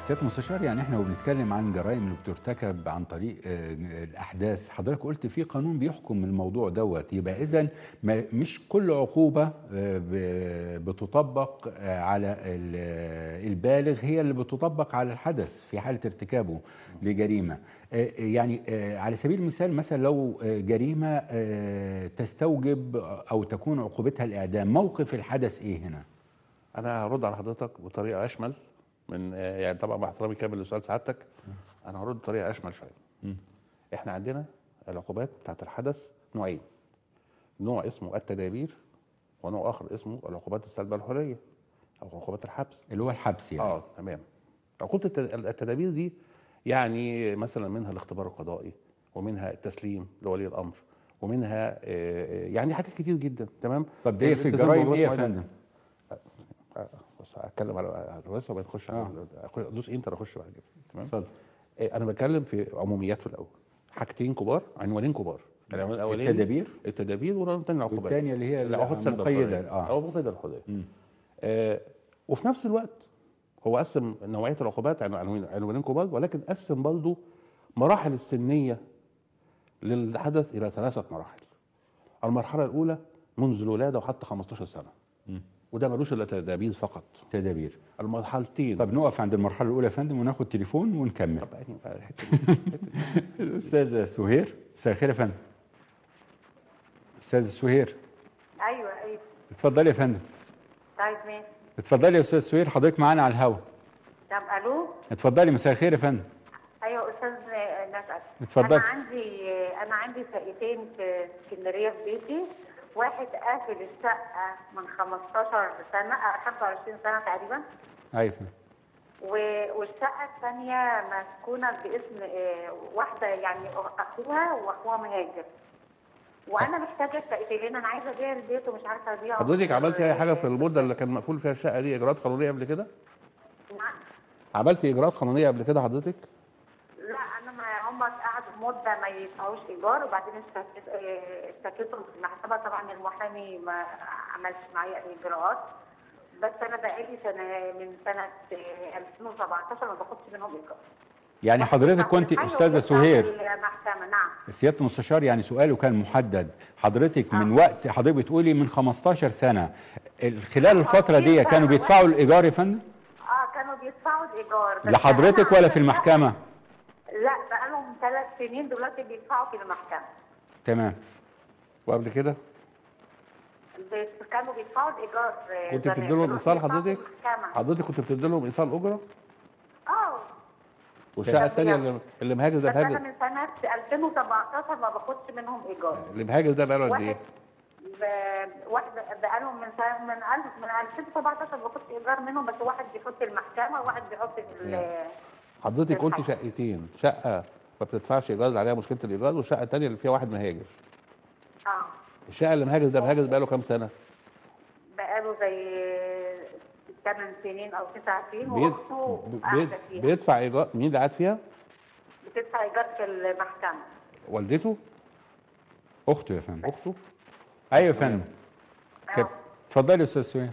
سياده المستشار يعني احنا وبنتكلم عن جرائم اللي بترتكب عن طريق آه، الاحداث حضرتك قلت في قانون بيحكم الموضوع دوت يبقى اذا مش كل عقوبه آه، ب- بتطبق آه، على ال- البالغ هي اللي بتطبق على الحدث في حاله ارتكابه لجريمه آه، يعني آه، على سبيل المثال مثلا لو آه، جريمه آه، تستوجب او تكون عقوبتها الاعدام موقف الحدث ايه هنا انا هرد على حضرتك بطريقه اشمل من آه، يعني طبعا مع احترامي كامل لسؤال سعادتك انا هرد بطريقه اشمل شويه احنا عندنا العقوبات بتاعت الحدث نوعين نوع اسمه التدابير ونوع اخر اسمه العقوبات السلبه الحريه او عقوبات الحبس اللي هو الحبس يعني اه تمام عقوبه الت- التدابير دي يعني مثلا منها الاختبار القضائي ومنها التسليم لولي الامر ومنها آه، آه، يعني حاجات كتير جدا تمام طب دي في الالتزام الجرائم بوجود ايه يا معينة. فندم آه، بس هتكلم على الرئاسه وبعدين نخش على آه. دوس انت اخش بعد كده تمام اتفضل إيه، انا بتكلم في عموميات في الاول حاجتين كبار عنوانين كبار العنوان الاولاني التدابير التدابير والعنوان الثاني العقوبات والتانية اللي هي العقوبات السلبية المقيدة، الحرية. آه. او مقيده الحريه آه وفي نفس الوقت هو قسم نوعيه العقوبات عن- عنوان- عنوانين كبار ولكن قسم برضه مراحل السنيه للحدث الى ثلاثه مراحل المرحله الاولى منذ الولاده وحتى 15 سنه وده ملوش الا تدابير فقط تدابير المرحلتين طب نقف عند المرحله الاولى يا فندم وناخد تليفون ونكمل طب يعني الحته دي- الحتة دي. الاستاذه سهير مساء الخير يا فندم استاذه سهير ايوه ايوه اتفضلي يا فندم طيب ماشي اتفضلي يا استاذ سهير حضرتك معانا على الهوا طب الو اتفضلي مساء الخير يا فندم ايوه استاذ نشأت اتفضلي. انا عندي انا عندي شقتين في اسكندريه في بيتي واحد قافل الشقه من 15 سنه آه، 25 سنه تقريبا ايوه يا فندم و- والشقه الثانيه مسكونه باسم آه، واحده يعني اخوها واخوها مهاجر وانا محتاجه الشقتين انا عايزه ابيع البيت ومش عارفه ابيعه حضرتك عملتي اي حاجه في المده اللي كان مقفول فيها الشقه دي اجراءات قانونيه قبل كده؟ نعم. عملتي اجراءات قانونيه قبل كده حضرتك؟ لا انا ما هم قعدوا مده ما يدفعوش ايجار وبعدين اشتكيت اه، اشتكيتهم في المحكمه طبعا المحامي ما عملش معايا اي اجراءات بس انا بقالي سنه من سنه اه، 2017 ما باخدش منهم ايجار يعني حضرتك كنت أيوة، استاذه بتدفع سهير في المحكمه نعم سياده المستشار يعني سؤاله كان محدد حضرتك من وقت حضرتك بتقولي من 15 سنه ال- خلال الفتره دي كانوا بيدفعوا الايجار يا فندم اه كانوا بيدفعوا الايجار بس لحضرتك أنا ولا في عشان- المحكمه لا بقالهم ثلاث سنين دلوقتي بيدفعوا في المحكمه تمام وقبل كده بس كانوا بيدفعوا الايجار اه، كنت زمان. بتدي لهم دلوقتي ايصال بيدفعوا في حضرتك؟ المحكمة. حضرتك كنت بتدي لهم ايصال اجره؟ اه والشقه الثانيه اللي, اللي مهاجر ده بس انا مهاجر من سنه 2017 ما باخدش منهم ايجار اللي مهاجر ده بقاله قد واحد ايه؟ ب- واحد بقالهم من سنه من 1000 من 2017 ما باخدش ايجار منهم بس واحد بيحط في المحكمه وواحد بيحط في ال- حضرتك قلت الحق. شقتين شقه ما بتدفعش ايجار اللي عليها مشكله الايجار والشقه الثانيه اللي فيها واحد مهاجر اه الشقه اللي مهاجر ده مهاجر بقاله كام سنه؟ بقاله زي 8 سنين او 9 سنين بيد... واخته بيد... قاعده فيها بيدفع ايجار مين اللي قاعد فيها؟ بتدفع ايجار في المحكمه والدته؟ اخته يا فندم اخته؟ ايوه يا فندم آه. كده. اتفضلي يا استاذ سهير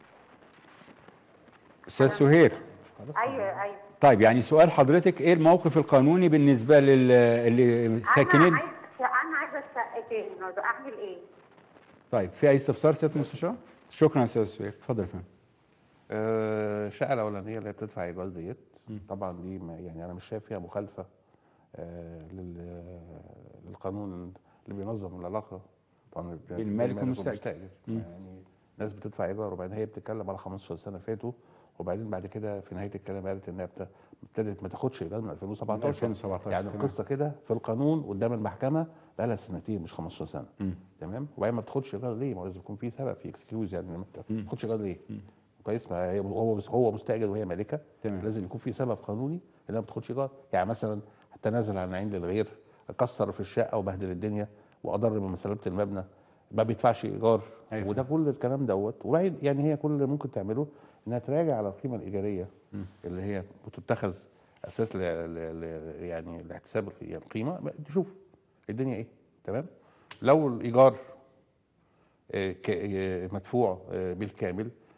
استاذ سهير ايوه ايوه طيب يعني سؤال حضرتك ايه الموقف القانوني بالنسبه لل اللي ساكنين انا عايزه انا عايزه الشقتين اعمل ايه؟ طيب في اي استفسار سياده المستشار شكرا يا استاذ سهير اتفضل يا فندم آه، الشقه الاولانيه اللي هي بتدفع ايجار ديت طبعا دي ما يعني انا مش شايف فيها مخالفه آه، لل- للقانون اللي بينظم العلاقه طبعا بين المالك والمستأجر. يعني ناس بتدفع ايجار وبعدين هي بتتكلم على 15 سنه فاتوا وبعدين بعد كده في نهايه الكلام قالت انها بت- ابتدت ما تاخدش ايجار من 2017 من 2017 يعني تمام. القصه كده في القانون قدام المحكمه بقى لها سنتين مش 15 سنه تمام وبعدين ما بتاخدش ايجار ليه؟ ما هو لازم يكون في سبب في اكسكيوز يعني ما بت- ما بتاخدش ايجار ليه؟ كويس ما هي هو هو مستاجر وهي مالكه تمام. لازم يكون في سبب قانوني انها ما بتاخدش ايجار يعني مثلا التنازل عن عين للغير كسر في الشقه وبهدل الدنيا واضر من سلامه المبنى ما بيدفعش ايجار أيوة. وده كل الكلام دوت وبعد يعني هي كل اللي ممكن تعمله انها تراجع على القيمه الايجاريه اللي هي بتتخذ اساس ل... ل... ل... يعني لاحتساب القيمه تشوف الدنيا ايه تمام لو الايجار آه، ك- آه، مدفوع آه، بالكامل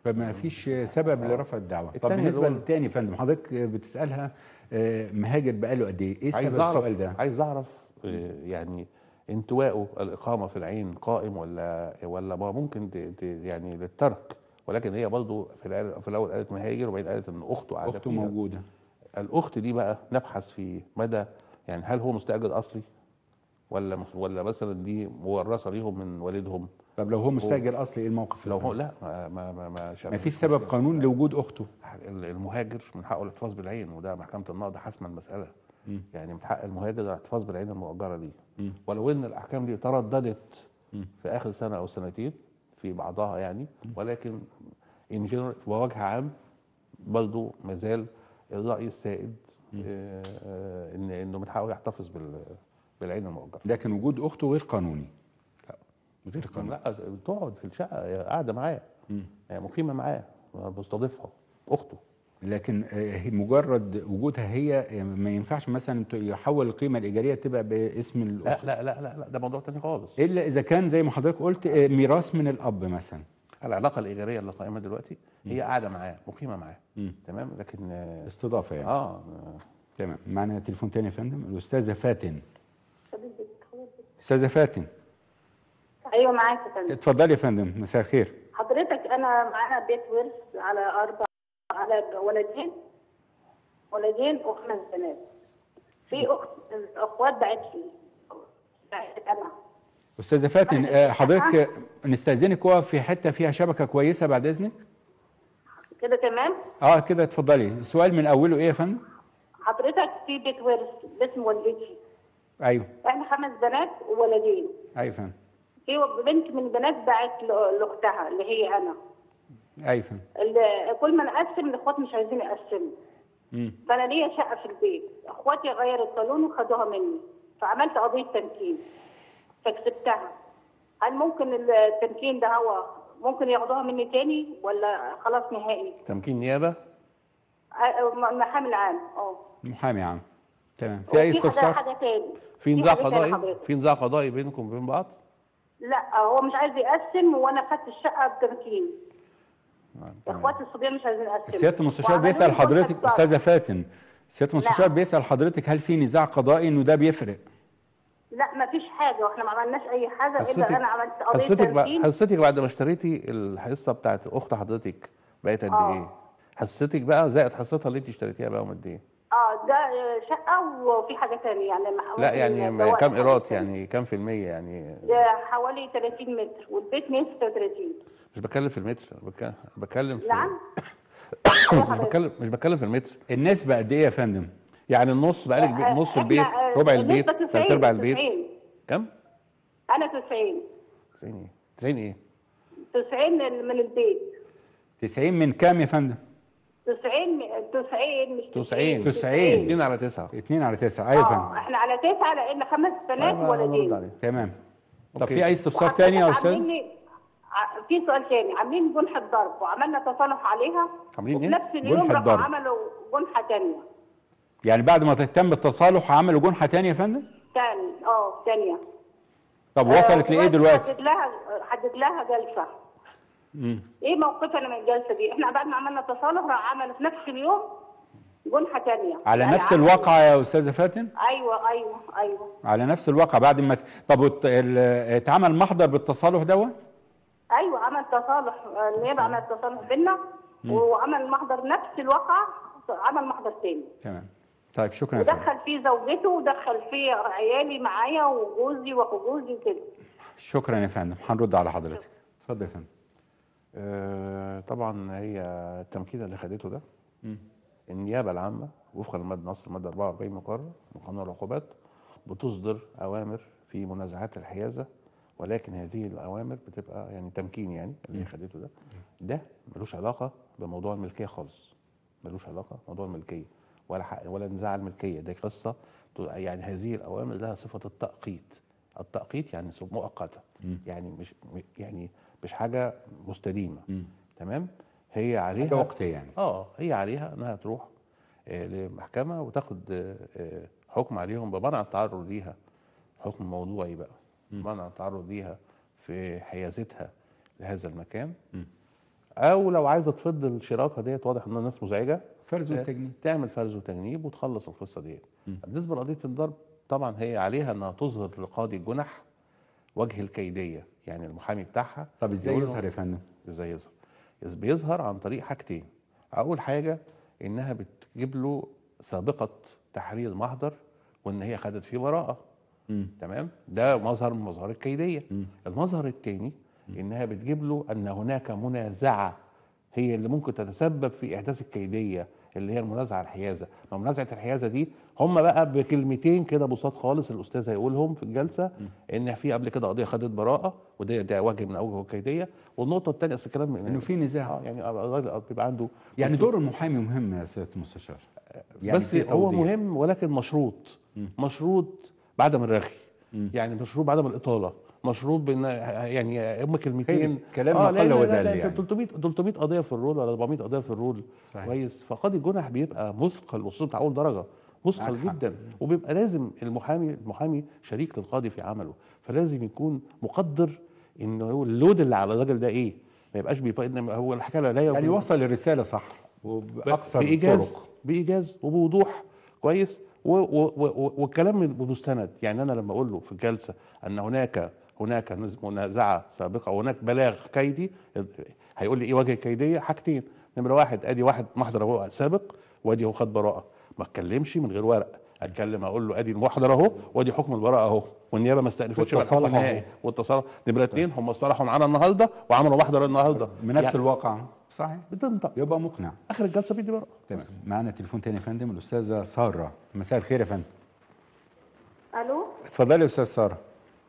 فما فيش سبب لرفع الدعوه طب التانية بالنسبه اللي هو- للتاني يا فندم حضرتك بتسالها آه، مهاجر بقاله قد ايه ايه عايز سبب اعرف السؤال ده عايز اعرف آه، يعني انتواءه الاقامه في العين قائم ولا ولا ما ممكن ت- ت- يعني للترك ولكن هي برضه في الأول- في الاول قالت مهاجر وبعدين قالت ان اخته قاعده اخته فيها. موجوده الاخت دي بقى نبحث في مدى يعني هل هو مستاجر اصلي ولا مس- ولا مثلا دي مورثه ليهم من والدهم طب لو هو مستاجر اصلي ايه الموقف لو يا هو فندم؟ لا ما ما ما ما, ما فيش سبب قانون لوجود اخته المهاجر من حقه الاحتفاظ بالعين وده محكمه النقض حاسمه المساله يعني من حق المهاجر الاحتفاظ بالعين المؤجره ليه ولو ان الاحكام دي ترددت في اخر سنه او سنتين في بعضها يعني ولكن ان جنرال بوجه عام برضه ما زال الراي السائد آه، آه، ان انه من حقه يحتفظ بال بالعين المؤجره لكن وجود اخته غير قانوني غير قانوني لا تقعد في الشقه قاعده معاه يعني مقيمه معاه مستضيفها اخته لكن آه، هي مجرد وجودها هي آه، ما ينفعش مثلا ت- يحول القيمه الايجاريه تبقى باسم لا الاخت لا لا لا, لا ده موضوع تاني خالص الا اذا كان زي ما حضرتك قلت آه، ميراث من الاب مثلا العلاقه الايجاريه اللي قائمه دلوقتي هي قاعده معاه مقيمه معاه مم. تمام لكن اه استضافه يعني آه، تمام معنا تليفون تاني يا فندم الاستاذه فاتن استاذه فاتن ايوه معاك يا فندم اتفضلي يا فندم مساء الخير حضرتك انا معانا بيت ورث على اربع على ولدين ولدين وخمس بنات في اخت اخوات بعت لي بعت انا استاذه فاتن آه، حضرتك نستاذنك واقف في حته فيها شبكه كويسه بعد اذنك كده تمام اه كده اتفضلي السؤال من اوله ايه يا فندم حضرتك في بيت ورث باسم والدتي ايوه احنا خمس بنات وولدين ايوه يا فندم في بنت من البنات بعت ل- لاختها اللي هي انا ايوه يا فندم ال- كل ما نقسم الاخوات مش عايزين يقسموا مم. فانا ليا شقه في البيت اخواتي غيروا الصالون وخدوها مني فعملت قضيه تمكين فكسبتها هل ممكن التمكين ده هو ممكن ياخدوها مني تاني ولا خلاص نهائي تمكين نيابه أ- م- محامي العام اه محامي عام تمام في اي وفي حاجة- استفسار حاجه تاني في نزاع حاجة تاني قضائي حضرتك. في نزاع قضائي بينكم وبين بعض لا هو مش عايز يقسم وانا خدت الشقه بتمكين آه، تمام. اخواتي الصبيان مش عايزين يقسموا سياده المستشار وعملوا بيسال لي حضرتك كونتاكت استاذه فاتن سياده المستشار نعم. بيسال حضرتك هل في نزاع قضائي انه ده بيفرق لا ما فيش حاجه واحنا ما عملناش اي حاجه الا انا عملت قضيه حصتك بعد تمكين حصتك بعد ما اشتريتي الحصه بتاعت اخت حضرتك بقت قد آه. ايه؟ حصتك بقى زائد حصتها اللي انت اشتريتيها بقى قد ايه؟ اه ده آه، شقه وفي حاجه تانية يعني مع- لا ممكن يعني ما- بواقي كام حاجة ايراد تانية. يعني كام في المية يعني ده حوالي 30 متر والبيت 136 مش بتكلم في المتر أنا بتكلم- بتكلم في نعم مش بتكلم مش بتكلم في المتر النسبه قد ايه يا فندم يعني النص بقالك بي... آه، نص إحنا، البيت آه، ربع النسبة البيت 90 ثلاث ارباع البيت 90. كم؟ انا 90 90 ايه؟ 90 ايه؟ 90 من البيت 90 من كام يا فندم 90 90 مش 90 90. 2 على 9 2 على 9 ايوه يا اه فندم احنا على 9 لان خمس بنات وولدين تمام طب أوكي. في اي استفسار وحضرتك تاني يا استاذ عاملين لي- ع- في سؤال تاني عاملين جنحة ضرب وعملنا تصالح عليها عاملين وفي إيه؟ نفس اليوم جنحة راحوا ضرب. عملوا جنحة تانية يعني بعد ما تتم التصالح عملوا جنحه تاني يا فندم تاني اه تانية طب وصلت آه، لايه دلوقتي حدد لها حدد لها جلسة مم. ايه موقفنا من الجلسة دي؟ احنا بعد ما عملنا تصالح راح عملوا في نفس اليوم جنحة تانية على يعني نفس عملوا- الواقعه يا استاذه فاتن ايوه ايوه ايوه على نفس الواقع بعد ما ت- طب والت- ال- اتعمل محضر بالتصالح دوت ايوه عمل تصالح النيابه عمل تصالح بينا وعمل محضر نفس الواقع عمل محضر تاني تمام طيب شكرا يا فندم ودخل فيه زوجته ودخل فيه عيالي معايا وجوزي واخو جوزي وكده شكرا يا فندم هنرد على حضرتك اتفضل يا فندم آه، طبعا هي التمكين اللي خدته ده النيابه العامه وفقا لماده نص الماده 44 مقرر من قانون العقوبات بتصدر اوامر في منازعات الحيازه ولكن هذه الاوامر بتبقى يعني تمكين يعني اللي هي خدته ده ده ملوش علاقه بموضوع الملكيه خالص ملوش علاقه بموضوع الملكيه ولا حق ولا نزاع الملكيه دي قصه ت- يعني هذه الاوامر لها صفه التأقيت التأقيت يعني سب- مؤقته يعني مش م- يعني مش حاجه مستديمه تمام هي عليها حاجة وقتية يعني. اه هي عليها انها تروح آه، لمحكمه وتاخد آه، آه، حكم عليهم بمنع التعرض ليها حكم موضوعي بقى بمنع التعرض ليها في حيازتها لهذا المكان او لو عايزه تفض الشراكه ديت واضح ان الناس مزعجه فرز آه، والتجنيد تعمل فرز وتجنيب وتخلص القصه دي بالنسبه لقضيه الضرب طبعا هي عليها انها تظهر لقاضي الجنح وجه الكيديه يعني المحامي بتاعها طب ازاي يقول له- يظهر يا فندم ازاي يظهر إز- بيظهر عن طريق حاجتين اول حاجه انها بتجيب له سابقه تحرير محضر وان هي خدت فيه براءه مم. تمام ده مظهر من مظاهر الكيديه المظهر الثاني انها بتجيب له ان هناك منازعه هي اللي ممكن تتسبب في احداث الكيديه اللي هي المنازعه الحيازه ما منازعه الحيازه دي هم بقى بكلمتين كده بساط خالص الاستاذ هيقولهم في الجلسه ان في قبل كده قضيه خدت براءه وده ده وجه من اوجه الكيديه والنقطه الثانيه اصل الكلام انه في نزاع اه يعني الراجل بيبقى عنده يعني دور المحامي مهم يا سياده المستشار يعني بس في هو توضيح. مهم ولكن مشروط مشروط بعدم الرغي يعني مشروط بعدم الاطاله مشروط بان يعني هم كلمتين كلام ما لا قل لا ودل لا لا يعني. 300 300 قضيه في الرول ولا 400 قضيه في الرول صحيح. كويس فقاضي الجنح بيبقى مثقل وصول بتاع اول درجه مثقل معاك حق. جدا وبيبقى لازم المحامي المحامي شريك للقاضي في عمله فلازم يكون مقدر ان هو اللود اللي على الراجل ده ايه ما يبقاش بيبقى إن هو الحكايه لا يعني يمكن- يوصل الرساله صح وباقصر بايجاز الطرق بايجاز وبوضوح كويس و- و- و- والكلام بمستند يعني انا لما اقول له في الجلسه ان هناك هناك نز- منازعه سابقه وهناك بلاغ كيدي هيقول لي ايه وجه الكيديه حاجتين نمره واحد ادي واحد محضر اهو سابق وادي هو خد براءه ما اتكلمش من غير ورق اتكلم اقول له ادي المحضر اهو وادي حكم البراءه اهو والنيابه ما استأنفتش بعد الحكم والتصالح أهو. النهائي والتصالح نمره اثنين هم اصطلحوا معانا النهارده وعملوا محضر النهارده من نفس يعني الواقع صحيح بتنطق يبقى مقنع اخر الجلسه بيدي براءه تمام معانا تليفون تاني يا فندم الاستاذه ساره مساء الخير يا فندم الو اتفضلي يا استاذ ساره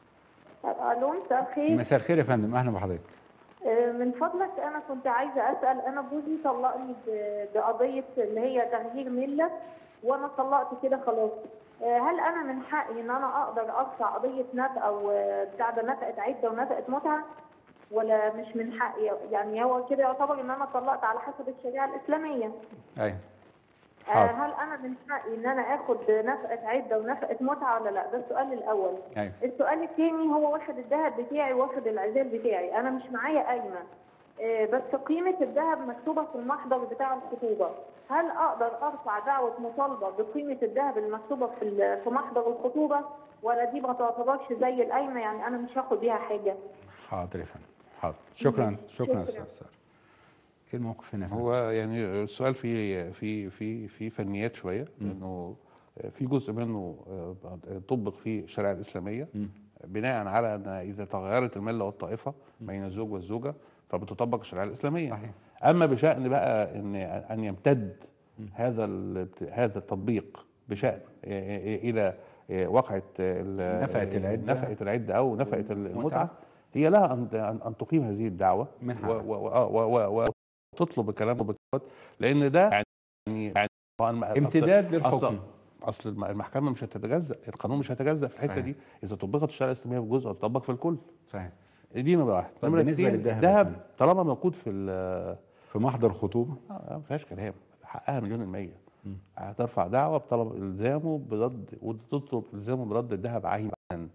الو مساء الخير مساء الخير يا فندم اهلا بحضرتك آه، من فضلك انا كنت عايزه اسال انا جوزي طلقني ب- بقضيه اللي هي تغيير مله وانا طلقت كده خلاص آه، هل انا من حقي ان انا اقدر ارفع قضيه نفقه او آه، بتاع ده نفقه عده ونفقه متعه ولا مش من حقي يعني هو كده يعتبر ان انا طلقت على حسب الشريعه الاسلاميه ايوه آه، حاضر هل انا من حقي ان انا اخد نفقه عده ونفقه متعه ولا لا ده السؤال الاول ايوه السؤال الثاني هو واخد الذهب بتاعي واخد العزال بتاعي انا مش معايا قايمه آه، بس قيمه الذهب مكتوبه في المحضر بتاع الخطوبه هل اقدر ارفع دعوه مطالبه بقيمه الذهب المكتوبه في ال- في محضر الخطوبه ولا دي ما تعتبرش زي القايمه يعني انا مش هاخد بيها حاجه حاضر يا فندم حاضر شكرا شكرا يا شكراً. استاذ ساره ايه الموقف هنا يا فندم هو يعني السؤال فيه في في في فنيات شويه لانه في جزء منه آه، طبق فيه الشريعه الاسلاميه بناء على ان اذا تغيرت المله والطائفه بين الزوج والزوجه فبتطبق الشريعه الاسلاميه صحيح. اما بشان بقى ان ان يمتد هذا ال- هذا التطبيق بشان آه، آه، الى آه، وقعه ال- نفقة العدة. نفقه العده او نفقه المتعه هي لها ان ان أن تقيم هذه الدعوه من و- حقها. و- آه، و- و- وتطلب الكلام بالقوات لان ده يعني يعني هو الم- أصل- امتداد للحكم. اصل اصل الم- المحكمه مش هتتجزا القانون مش هيتجزا في الحته صحيح. دي اذا طبقت الشريعه الاسلاميه في جزء هتطبق في الكل صحيح دي نمره واحد طب نمره بالنسبة اتنين للذهب يا الذهب فندم؟ طالما موجود في ال- في محضر خطوبه آه، ما فيهاش كلام حقها مليون المية هترفع دعوة بطلب إلزامه برد وتطلب إلزامه برد الذهب عينا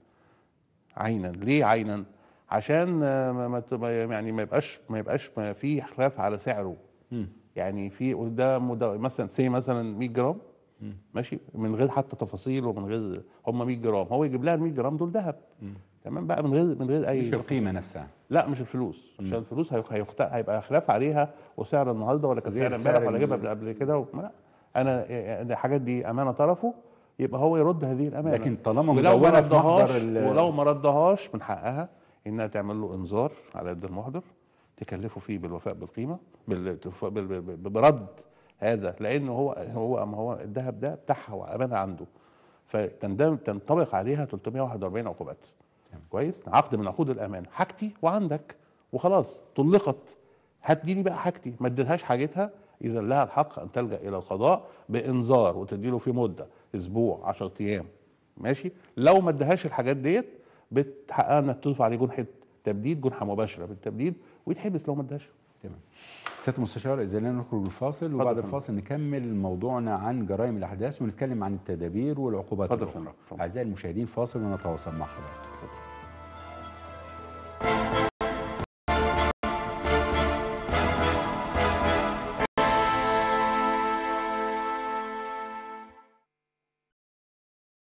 عينا ليه عينا؟ عشان آه، ما ما ت- ما- يعني ما يبقاش ما يبقاش ما في خلاف على سعره مم. يعني في قدام ده مثلا سي مثلا 100 جرام ماشي من غير حتى تفاصيل ومن غير هم 100 جرام هو يجيب لها ال 100 جرام دول ذهب تمام بقى من غير من غير اي مش القيمه نفسها لا مش الفلوس عشان الفلوس هيخ- هيخت... هيبقى خلاف عليها وسعر النهارده ولا كان غير سعر سعر امبارح ولا ال- جابها قبل- قبل كده و... لا انا إيه، الحاجات دي امانه طرفه يبقى هو يرد هذه الامانه لكن طالما ولو ما مدونه في محضر ردهاش ال- ولو ما ردهاش من حقها انها تعمل له انذار على قد المحضر تكلفه فيه بالوفاء بالقيمه بال... بال... بال... بال... برد هذا لانه هو هو ما هو الذهب ده بتاعها وامانه عنده فتنطبق عليها 341 عقوبات كويس عقد من عقود الامان حاجتي وعندك وخلاص طلقت هتديني بقى حاجتي ما اديتهاش حاجتها اذا لها الحق ان تلجا الى القضاء بانذار وتديله في مده اسبوع 10 ايام ماشي لو ما ادهاش الحاجات ديت بتحققها انك تدفع عليه جنحه تبديد جنحه مباشره بالتبديد ويتحبس لو ما ادهاش تمام سياده المستشار اذا لنا نخرج الفاصل وبعد فندم. الفاصل نكمل موضوعنا عن جرائم الاحداث ونتكلم عن التدابير والعقوبات اتفضل الاخرى فندم. اتفضل. اعزائي المشاهدين فاصل ونتواصل مع حضراتكم